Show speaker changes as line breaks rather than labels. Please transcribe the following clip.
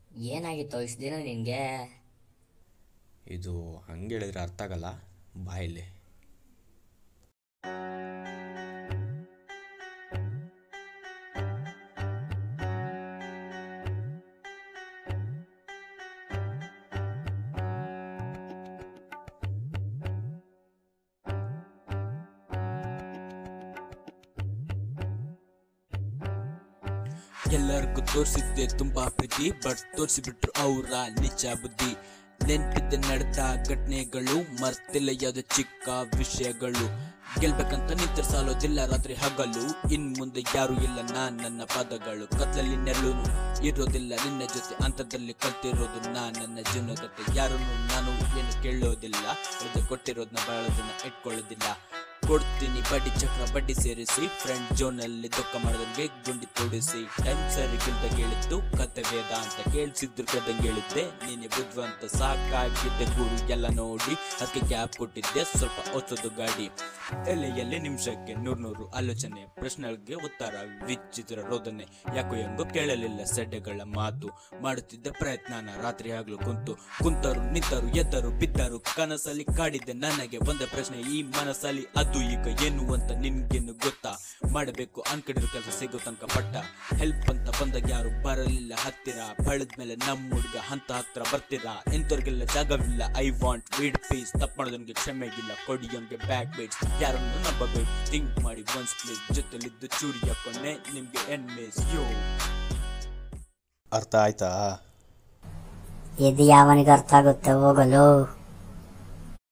ಏನಾಗಿತ್ತು ಇಷ್ಟು ದಿನ ನಿನಗೆ
ಇದು ಹಂಗೆ ಹೇಳಿದ್ರೆ ಅರ್ಥ ಆಗಲ್ಲ ಬಾಯಲ್ಲಿ
ಎಲ್ಲರಿಗೂ ತೋರಿಸಿದ್ದೆ ತುಂಬಾ ಪ್ರೀತಿ ಬಟ್ ತೋರಿಸಿಬಿಟ್ರು ಅವರ ನಿಜ ಬುದ್ಧಿ ನೆನ್ಪಿದ್ದೆ ನಡೆದ ಘಟನೆಗಳು ಮರ್ತಿಲ್ಲ ಯಾವುದೇ ಚಿಕ್ಕ ವಿಷಯಗಳು ಗೆಲ್ಬೇಕಂತ ನಿಂತ ಸಾಲೋದಿಲ್ಲ ರಾತ್ರಿ ಹಗಲು ಇನ್ ಮುಂದೆ ಯಾರು ಇಲ್ಲ ನಾನ್ ನನ್ನ ಪದಗಳು ಕತ್ಲಲ್ಲಿ ನೆರಳು ಇರೋದಿಲ್ಲ ನಿನ್ನ ಜೊತೆ ಅಂತದಲ್ಲಿ ಕಲ್ತಿರೋದು ನಾನ್ ನನ್ನ ಜೀವನ ಕತೆ ಯಾರನ್ನು ನಾನು ಏನು ಕೇಳೋದಿಲ್ಲ ಇದು ಕೊಟ್ಟಿರೋದನ್ನ ಬಹಳದನ್ನ ಇಟ್ಕೊಳ್ಳೋದಿಲ್ಲ ಕೊಡ್ತೀನಿ ಬಡ್ಡಿ ಚಕ್ರ ಬಡ್ಡಿ ಸೇರಿಸಿ ಫ್ರೆಂಡ್ ಜೋನ್ ಅಲ್ಲಿ ದುಃಖ ಮಾಡಿದಂಗೆ ಗುಂಡಿ ತೋಡಿಸಿ ಟೈಮ್ ಸರಿ ಗಿಲ್ದ ಹೇಳಿದ್ದು ಕತೆ ವೇದ ಅಂತ ಕೇಳಿಸಿದ್ರು ಕದಂಗೆ ಹೇಳಿದ್ದೆ ನೀನೆ ಬುದ್ಧಿವಂತ ಸಾಕಾಗಿದ್ದೆ ಗುರು ಎಲ್ಲ ನೋಡಿ ಅದಕ್ಕೆ ಗ್ಯಾಪ್ ಕೊಟ್ಟಿದ್ದೆ ಸ್ವಲ್ಪ ಓದ್ಸೋದು ಗಾಡಿ ಎಲೆಯಲ್ಲಿ ನಿಮಿಷಕ್ಕೆ ನೂರ್ ನೂರು ಆಲೋಚನೆ ಪ್ರಶ್ನೆಗಳಿಗೆ ಉತ್ತರ ವಿಚಿತ್ರ ರೋದನೆ ಯಾಕೋ ಹೆಂಗೋ ಕೇಳಲಿಲ್ಲ ಸೆಡ್ಡೆಗಳ ಮಾತು ಮಾಡುತ್ತಿದ್ದ ಪ್ರಯತ್ನನ ರಾತ್ರಿ ಆಗ್ಲು ಕುಂತು ಕುಂತರು ನಿಂತರು ಎದ್ದರು ಬಿದ್ದರು ಕನಸಲ್ಲಿ ಕಾಡಿದ್ದೆ ನನಗೆ ಒಂದೇ ಪ್ರಶ್ನೆ ಈ ಮನಸ್ಸಲ್ಲಿ ಅದು ಈಗ ಏನು ಅಂತ ನಿನ್ಗೇನು ಗೊತ್ತಾ ಮಾಡಬೇಕು ಅನ್ಕಡಿರೋ ಕೆಲಸ ಸಿಗೋ ತನಕ ಪಟ್ಟ ಹೆಲ್ಪ್ ಅಂತ ಬಂದಾಗ ಯಾರು ಬರಲಿಲ್ಲ ಹತ್ತಿರ ಬೆಳೆದ್ಮೇಲೆ ನಮ್ಮ ಹುಡುಗ ಹಂತ ಹತ್ರ ಬರ್ತೀರಾ ಎಂತವ್ರಿಗೆಲ್ಲ ಜಾಗವಿಲ್ಲ ಐ ವಾಂಟ್ ವೀಡ್ ಪೀಸ್ ತಪ್ಪು ಮಾಡೋದನ್ಗೆ ಕ್ಷಮೆಗಿಲ್ಲ ಕೊಡಿಯೋನ್ಗೆ ಬ್ಯಾಕ್ ಬೇಟ್ಸ್ ಯಾರನ್ನು ನಂಬಬೇಕು ಥಿಂಕ್ ಮಾಡಿ ಒನ್ಸ್ ಪ್ಲೀಸ್ ಜೊತೆಲಿದ್ದು ಚೂರಿ ಹಾಕೊಂಡೆ ನಿಮ್ಗೆ ಎನ್ ಮೇಸ್ ಯೋ
ಅರ್ಥ ಆಯ್ತಾ
ಇದು ಯಾವನಿಗೆ ಅರ್ಥ ಆಗುತ್ತೆ ಹೋಗಲು